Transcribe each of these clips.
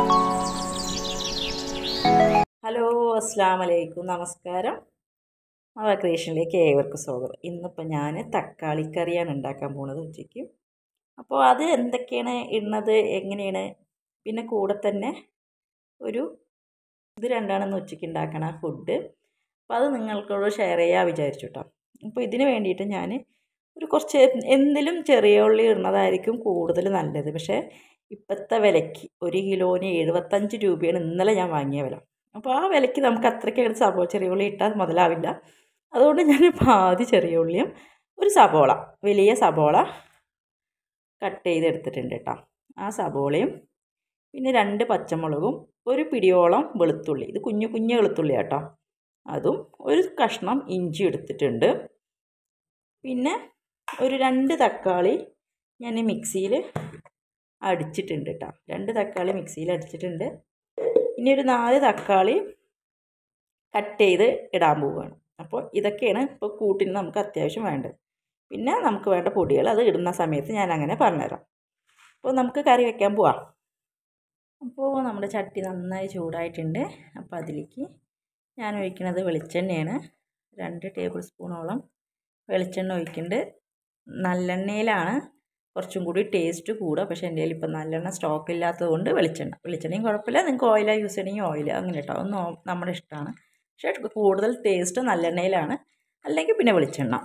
hello അസ്സാം വലൈക്കും നമസ്കാരം നവ ക്രിയേഷനിലേക്ക് ഏവർക്കും സ്വാഗതം ഇന്നിപ്പോൾ ഞാൻ തക്കാളിക്കറിയാണ് ഉണ്ടാക്കാൻ പോണത് ഉച്ചയ്ക്ക് അപ്പോൾ അത് എന്തൊക്കെയാണ് ഇടുന്നത് എങ്ങനെയാണ് പിന്നെ കൂടെ തന്നെ ഒരു ഇത് രണ്ടാണെന്ന് ഉച്ചയ്ക്ക് ഉണ്ടാക്കണ ഫുഡ് അപ്പോൾ അത് നിങ്ങൾക്കോട് ഷെയർ ചെയ്യാൻ വിചാരിച്ചു കേട്ടോ അപ്പോൾ ഇതിന് വേണ്ടിയിട്ട് ഞാൻ ഒരു കുറച്ച് എന്തിലും ചെറിയ ഉള്ളി ഇടുന്നതായിരിക്കും കൂടുതൽ നല്ലത് പക്ഷേ ഇപ്പോഴത്തെ വിലയ്ക്ക് ഒരു കിലോന് എഴുപത്തഞ്ച് രൂപയാണ് ഇന്നലെ ഞാൻ വാങ്ങിയ വില അപ്പോൾ ആ വിലയ്ക്ക് നമുക്ക് അത്രയ്ക്ക് സവോള ചെറിയ ഉള്ളി ഇട്ടാൽ മുതലാവില്ല അതുകൊണ്ട് ഞാൻ പാതി ചെറിയ ഉള്ളിയും ഒരു സബോള വലിയ സബോള കട്ട് ചെയ്തെടുത്തിട്ടുണ്ട് കേട്ടോ ആ സബോളയും പിന്നെ രണ്ട് പച്ചമുളകും ഒരു പിടിയോളം വെളുത്തുള്ളി ഇത് കുഞ്ഞു കുഞ്ഞു വെളുത്തുള്ളി കേട്ടോ അതും ഒരു കഷ്ണം ഇഞ്ചി എടുത്തിട്ടുണ്ട് പിന്നെ ഒരു രണ്ട് തക്കാളി ഞാൻ മിക്സിയിൽ അടിച്ചിട്ടുണ്ട് കേട്ടോ രണ്ട് തക്കാളി മിക്സിയിൽ അടിച്ചിട്ടുണ്ട് ഇനി ഒരു നാല് തക്കാളി കട്ട് ചെയ്ത് ഇടാൻ പോവുകയാണ് അപ്പോൾ ഇതൊക്കെയാണ് ഇപ്പോൾ കൂട്ടിന് നമുക്ക് അത്യാവശ്യം വേണ്ടത് പിന്നെ നമുക്ക് വേണ്ട പൊടികൾ അത് ഇടുന്ന സമയത്ത് ഞാൻ അങ്ങനെ പറഞ്ഞുതരാം അപ്പോൾ നമുക്ക് കറി വയ്ക്കാൻ പോവാം അപ്പോൾ നമ്മുടെ ചട്ടി നന്നായി ചൂടായിട്ടുണ്ട് അപ്പോൾ അതിലേക്ക് ഞാൻ ഒഴിക്കുന്നത് വെളിച്ചെണ്ണയാണ് രണ്ട് ടേബിൾ സ്പൂണോളം വെളിച്ചെണ്ണ ഒഴിക്കുന്നുണ്ട് നല്ലെണ്ണയിലാണ് കുറച്ചും കൂടി ടേസ്റ്റ് കൂടുക പക്ഷേ എൻ്റെ കയ്യിൽ ഇപ്പം നല്ലെണ്ണ സ്റ്റോക്ക് ഇല്ലാത്തത് കൊണ്ട് വെളിച്ചെണ്ണ വെളിച്ചെണ്ണയും കുഴപ്പമില്ല നിങ്ങൾക്ക് ഓയിലാണ് യൂസ് ചെയ്യണമെങ്കിൽ ഓയിൽ അങ്ങനെ കേട്ടോ ഒന്ന് നമ്മുടെ ഇഷ്ടമാണ് പക്ഷേ കൂടുതൽ ടേസ്റ്റ് നല്ലെണ്ണയിലാണ് അല്ലെങ്കിൽ പിന്നെ വെളിച്ചെണ്ണ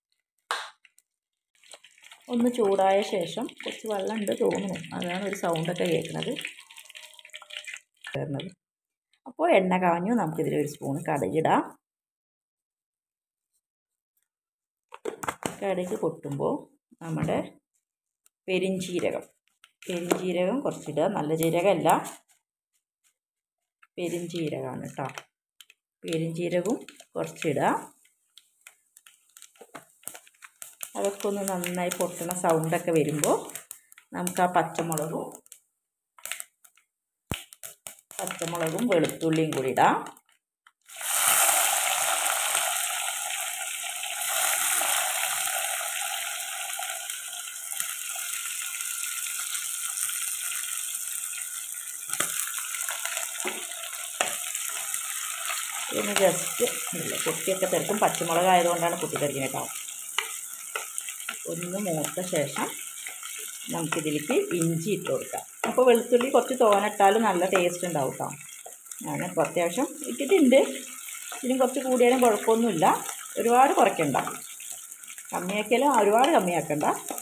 ഒന്ന് ചൂടായ ശേഷം കുറച്ച് വെള്ളം ഉണ്ട് തോന്നുന്നു അതാണ് ഒരു സൗണ്ടൊക്കെ കേൾക്കുന്നത് വരുന്നത് അപ്പോൾ എണ്ണ കാഞ്ഞു നമുക്കിതിൽ ഒരു സ്പൂൺ കടുകിടാം കടുക് പൊട്ടുമ്പോൾ നമ്മുടെ പെരിഞ്ചീരകം പെരിഞ്ചീരകം കുറച്ചിടുക നല്ല ജീരകമല്ല പെരിഞ്ചീരകമാണ് കേട്ടോ പെരിഞ്ചീരകവും കുറച്ചിടുക അതൊക്കെ ഒന്ന് നന്നായി പൊട്ടണ സൗണ്ടൊക്കെ വരുമ്പോൾ നമുക്ക് ആ പച്ചമുളകും പച്ചമുളകും വെളുത്തുള്ളിയും കൂടി ഇടാം ഒന്ന് ജസ്റ്റ് ഇല്ല കുട്ടിയൊക്കെ തെറുക്കും പച്ചമുളക് ആയതുകൊണ്ടാണ് കുട്ടി തെറിക്കുന്നത് കേട്ടോ ഒന്ന് മൂത്ത ശേഷം നമുക്കിതിലേക്ക് ഇഞ്ചി ഇട്ട് കൊടുക്കാം അപ്പോൾ വെളുത്തുള്ളി കുറച്ച് തോനിട്ടാലും നല്ല ടേസ്റ്റ് ഉണ്ടാവും കേട്ടോ ഞാനിപ്പോൾ അത്യാവശ്യം ഇട്ടിട്ടുണ്ട് ഇതിനും കുറച്ച് കൂടിയാലും കുഴപ്പമൊന്നുമില്ല ഒരുപാട് കുറയ്ക്കണ്ട കമ്മിയാക്കിയാലും ഒരുപാട് കമ്മിയാക്കണ്ട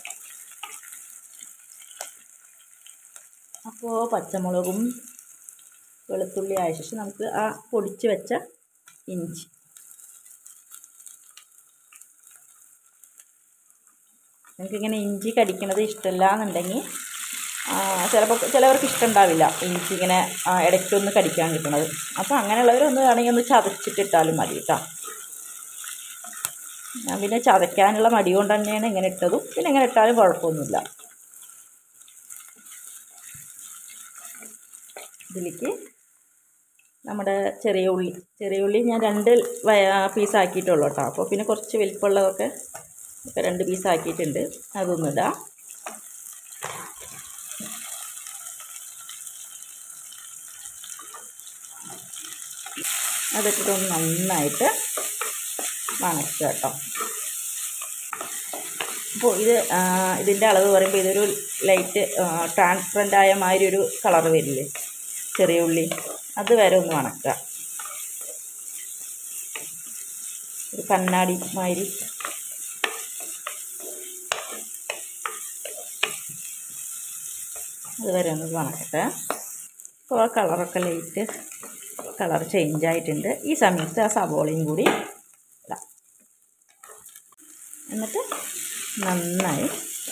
അപ്പോൾ പച്ചമുളകും വെളുത്തുള്ളി ആയ ശേഷം നമുക്ക് ആ പൊടിച്ച് വെച്ച ഇഞ്ചി നിങ്ങൾക്കിങ്ങനെ ഇഞ്ചി കടിക്കണത് ഇഷ്ടമല്ല എന്നുണ്ടെങ്കിൽ ചിലപ്പോൾ ചിലവർക്ക് ഇഷ്ടമുണ്ടാവില്ല ഇഞ്ചി ഇങ്ങനെ ഇടയ്ക്കൊന്ന് കടിക്കാൻ കിട്ടണത് അപ്പോൾ അങ്ങനെയുള്ളവരൊന്ന് വേണമെങ്കിൽ ഒന്ന് ചതച്ചിട്ടിട്ടാലും മതി കേട്ടോ ഞാൻ പിന്നെ ചതയ്ക്കാനുള്ള മടി കൊണ്ട് തന്നെയാണ് ഇങ്ങനെ ഇട്ടതും പിന്നെ ഇങ്ങനെ ഇട്ടാലും കുഴപ്പമൊന്നുമില്ല ഇതിലേക്ക് നമ്മുടെ ചെറിയ ഉള്ളി ചെറിയ ഉള്ളി ഞാൻ രണ്ട് പീസാക്കിയിട്ടുള്ളൂ കേട്ടോ അപ്പോൾ പിന്നെ കുറച്ച് വലിപ്പമുള്ളതൊക്കെ ഒക്കെ രണ്ട് പീസാക്കിയിട്ടുണ്ട് അതൊന്നും ഇടാം അതൊക്കെ നന്നായിട്ട് വണക്കുക കേട്ടോ അപ്പോൾ ഇത് ഇതിൻ്റെ അളവ് പറയുമ്പോൾ ഇതൊരു ലൈറ്റ് ട്രാൻസ്പെറൻ്റ് ആയ മാതിരി ഒരു കളർ വരില്ലേ ചെറിയ ഉള്ളി അത് വരെ ഒന്ന് വണക്കുക ഒരു കണ്ണാടി മാതിരി അത് വരെ ഒന്ന് വണക്കട്ടെ അപ്പോൾ ആ കളറൊക്കെ ലൈറ്റ് കളർ ചേഞ്ച് ആയിട്ടുണ്ട് ഈ സമയത്ത് ആ സവോളയും കൂടി ഇടാം എന്നിട്ട് നന്നായി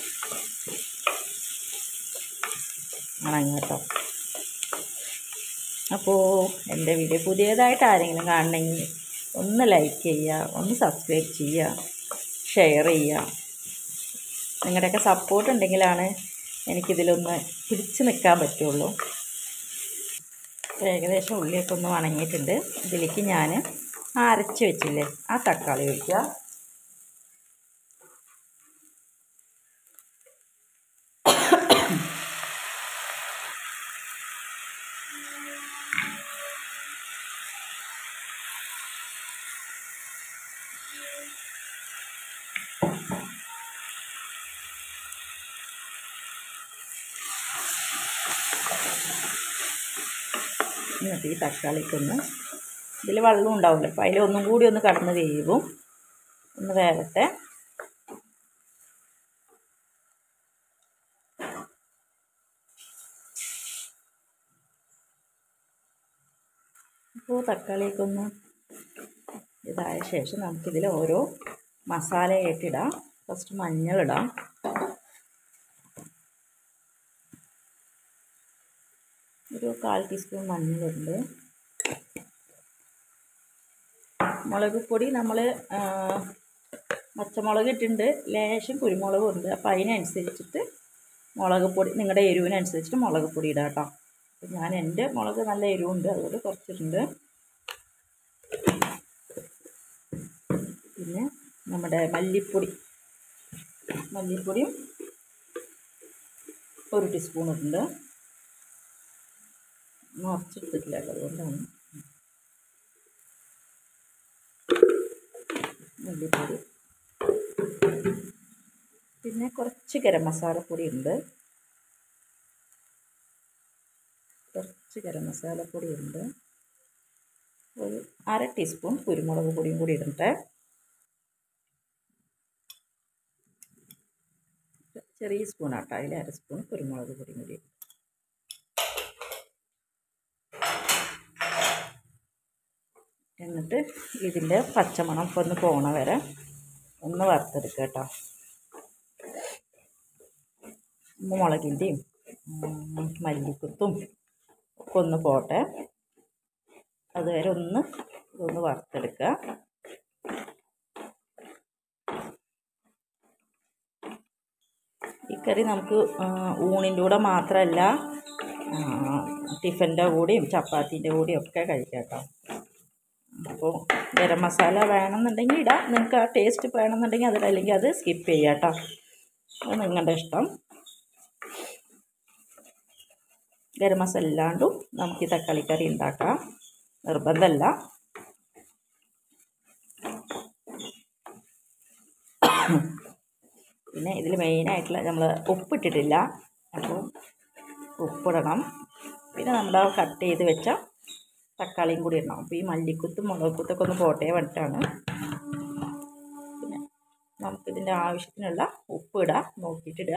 ഉണങ്ങും കേട്ടോ അപ്പോൾ എൻ്റെ വീഡിയോ പുതിയതായിട്ട് ആരെങ്കിലും കാണണമെങ്കിൽ ഒന്ന് ലൈക്ക് ചെയ്യുക ഒന്ന് സബ്സ്ക്രൈബ് ചെയ്യുക ഷെയർ ചെയ്യുക നിങ്ങളുടെയൊക്കെ സപ്പോർട്ട് ഉണ്ടെങ്കിലാണ് എനിക്കിതിലൊന്ന് പിടിച്ചു നിൽക്കാൻ പറ്റുള്ളൂ ഏകദേശം ഉള്ളിയൊക്കെ ഒന്ന് വണങ്ങിയിട്ടുണ്ട് ഇതിലേക്ക് ഞാൻ അരച്ച് വെച്ചില്ലേ ആ തക്കാളി ഒഴിക്കുക എന്നിട്ട് ഈ തക്കാളിക്കൊന്ന് ഇതിൽ വെള്ളം ഉണ്ടാവില്ല അപ്പോൾ അതിൽ ഒന്നും കൂടി ഒന്ന് കടന്ന് വേവും ഒന്ന് വേവട്ടെ അപ്പോൾ തക്കാളിയൊക്കെ ഇതായ ശേഷം നമുക്കിതിൽ ഓരോ മസാലയായിട്ട് ഇടാം ഫസ്റ്റ് മഞ്ഞളിടാം ഒരു കാൽ ടീസ്പൂൺ മഞ്ഞളുണ്ട് മുളക് പൊടി നമ്മൾ പച്ചമുളക് ഇട്ടിട്ടുണ്ട് ലേശം കുരുമുളകും ഉണ്ട് അപ്പോൾ അതിനനുസരിച്ചിട്ട് മുളക് പൊടി നിങ്ങളുടെ എരിവിനനുസരിച്ചിട്ട് മുളക് പൊടി ഇടാം കേട്ടോ അപ്പം ഞാൻ എൻ്റെ മുളക് നല്ല എരിവുണ്ട് അതുകൊണ്ട് കുറച്ചിട്ടുണ്ട് പിന്നെ നമ്മുടെ മല്ലിപ്പൊടി മല്ലിപ്പൊടിയും ഒരു ടീസ്പൂൺ ഉണ്ട് നിറച്ചെടുത്തിട്ടില്ല അതുകൊണ്ടാണ് മല്ലിപ്പൊടി പിന്നെ കുറച്ച് ഗരം മസാലപ്പൊടി ഉണ്ട് കുറച്ച് ഗരം മസാലപ്പൊടി ഉണ്ട് ഒരു അര ടീസ്പൂൺ കുരുമുളക് പൊടിയും കൂടി ഇടട്ടെ ചെറിയ സ്പൂൺ ആട്ടോ അതിൽ അര സ്പൂൺ കുരുമുളക് പൊടിയും കൂടി എന്നിട്ട് ഇതിൻ്റെ പച്ചമണം ഇപ്പോൾ ഒന്ന് പോണ വരെ ഒന്ന് വറുത്തെടുക്കുക കേട്ടോ മുളകിൻ്റെയും മല്ലിക്കുത്തും ഒക്കെ ഒന്ന് പോട്ടെ അതുവരെ ഒന്ന് ഇതൊന്ന് വറുത്തെടുക്കുക ഈ കറി നമുക്ക് ഊണിൻ്റെ കൂടെ മാത്രമല്ല ടിഫിൻ്റെ കൂടെയും ചപ്പാത്തിൻ്റെ കൂടെയും ഒക്കെ കഴിക്കാം കേട്ടോ അപ്പോൾ ഗരം മസാല വേണമെന്നുണ്ടെങ്കിൽ ഇടാം നിങ്ങൾക്ക് ആ ടേസ്റ്റ് വേണമെന്നുണ്ടെങ്കിൽ അതിൽ അല്ലെങ്കിൽ അത് സ്കിപ്പ് ചെയ്യാം കേട്ടോ അത് നിങ്ങളുടെ ഇഷ്ടം ഗരം മസാല ഇല്ലാണ്ടും നമുക്ക് ഈ തക്കാളിക്കറി ഉണ്ടാക്കാം നിർബന്ധമല്ല പിന്നെ ഇതിൽ മെയിനായിട്ടുള്ള നമ്മൾ ഉപ്പിട്ടിട്ടില്ല അപ്പോൾ ഉപ്പിടണം പിന്നെ നമ്മൾ കട്ട് ചെയ്ത് വെച്ച തക്കാളിയും കൂടി ഇടണം അപ്പോൾ ഈ മല്ലിക്കുത്തും മുളക് കുത്തൊക്കെ ഒന്ന് പോട്ടേ വേണ്ടിയിട്ടാണ് പിന്നെ നമുക്കിതിൻ്റെ ആവശ്യത്തിനുള്ള ഉപ്പ് ഇടാം നോക്കിയിട്ടിടുക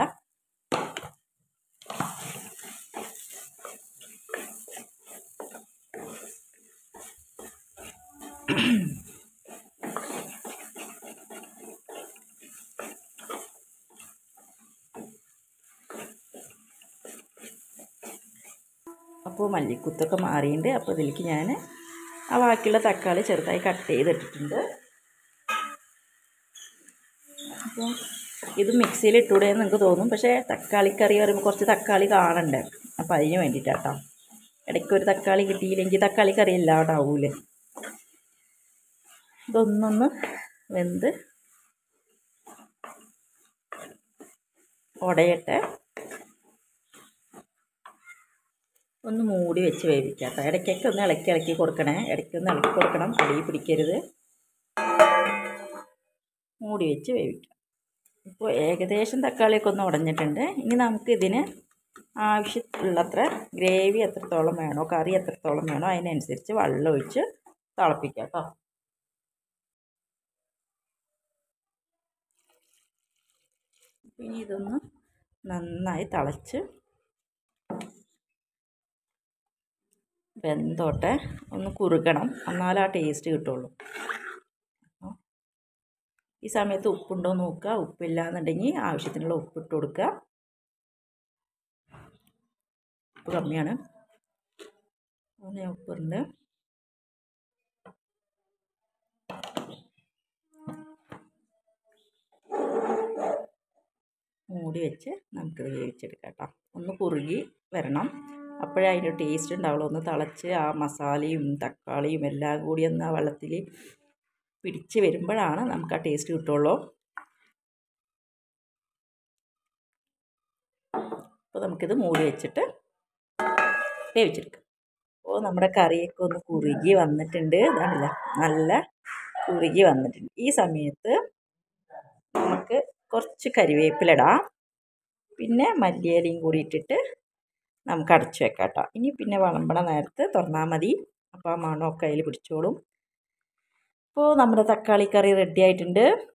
അപ്പോൾ മല്ലിക്കുത്തൊക്കെ മാറിയിട്ടുണ്ട് അപ്പോൾ ഇതിലേക്ക് ഞാൻ ആ ബാക്കിയുള്ള തക്കാളി ചെറുതായി കട്ട് ചെയ്തിട്ടിട്ടുണ്ട് അപ്പോൾ ഇത് മിക്സിയിൽ ഇട്ടൂടെ എന്ന് നിങ്ങൾക്ക് തോന്നും പക്ഷേ തക്കാളിക്കറി പറയുമ്പോൾ കുറച്ച് തക്കാളി കാണണ്ടേ അപ്പോൾ അതിന് വേണ്ടിയിട്ടാട്ടോ ഇടയ്ക്ക് ഒരു തക്കാളി കിട്ടിയില്ലെങ്കിൽ തക്കാളി കറി എല്ലാം ആവൂലേ ഇതൊന്നൊന്ന് വെന്ത് ഉടയട്ടെ ഒന്ന് മൂടി വെച്ച് വേവിക്കാം കേട്ടോ ഇടയ്ക്കൊക്കെ ഒന്ന് ഇളക്കി ഇളക്കി കൊടുക്കണേ ഇടയ്ക്കൊന്ന് ഇളക്കി കൊടുക്കണം അടിയിൽ പിടിക്കരുത് മൂടി വെച്ച് വേവിക്കാം ഇപ്പോൾ ഏകദേശം തക്കാളിയൊക്കെ ഒന്ന് ഉടഞ്ഞിട്ടുണ്ട് ഇനി നമുക്ക് ഇതിന് ആവശ്യമുള്ളത്ര ഗ്രേവി എത്രത്തോളം വേണോ കറി എത്രത്തോളം വേണോ അതിനനുസരിച്ച് വെള്ളം ഒഴിച്ച് തിളപ്പിക്കാം കേട്ടോ ഇനി ഇതൊന്ന് നന്നായി തിളച്ച് വെന്തോട്ടെ ഒന്ന് കുറുകണം എന്നാലേ ആ ടേസ്റ്റ് കിട്ടുള്ളൂ ഈ സമയത്ത് ഉപ്പുണ്ടോ നോക്കുക ഉപ്പില്ല എന്നുണ്ടെങ്കിൽ ആവശ്യത്തിനുള്ള ഉപ്പിട്ട് കൊടുക്കുക ഉപ്പ് കമ്മിയാണ് അങ്ങനെ ഉപ്പുണ്ട് മൂടി വെച്ച് നമുക്കിത് വേവിച്ചെടുക്കാം കേട്ടോ ഒന്ന് കുറുകി വരണം അപ്പോഴേ അതിൻ്റെ ടേസ്റ്റ് ഉണ്ടാവുള്ളൂ ഒന്ന് തിളച്ച് ആ മസാലയും തക്കാളിയും എല്ലാം കൂടി ഒന്ന് ആ വെള്ളത്തിൽ പിടിച്ച് വരുമ്പോഴാണ് നമുക്ക് ആ ടേസ്റ്റ് കിട്ടുള്ളൂ അപ്പോൾ നമുക്കിത് മൂടി വെച്ചിട്ട് വേവിച്ചെടുക്കാം അപ്പോൾ നമ്മുടെ കറിയൊക്കെ ഒന്ന് കുറുകി വന്നിട്ടുണ്ട് ഇതാണല്ല നല്ല കുറുകി വന്നിട്ടുണ്ട് ഈ സമയത്ത് നമുക്ക് കുറച്ച് കരിവേപ്പിലിടാം പിന്നെ മല്ലിയിലയും കൂടി ഇട്ടിട്ട് നമുക്ക് അടച്ചു വെക്കാം കേട്ടോ ഇനി പിന്നെ വിളമ്പണ നേരത്ത് തുറന്നാൽ മതി അപ്പോൾ ആ മണമൊക്കെ അതിൽ പിടിച്ചോളും അപ്പോൾ നമ്മുടെ തക്കാളി കറി റെഡി ആയിട്ടുണ്ട്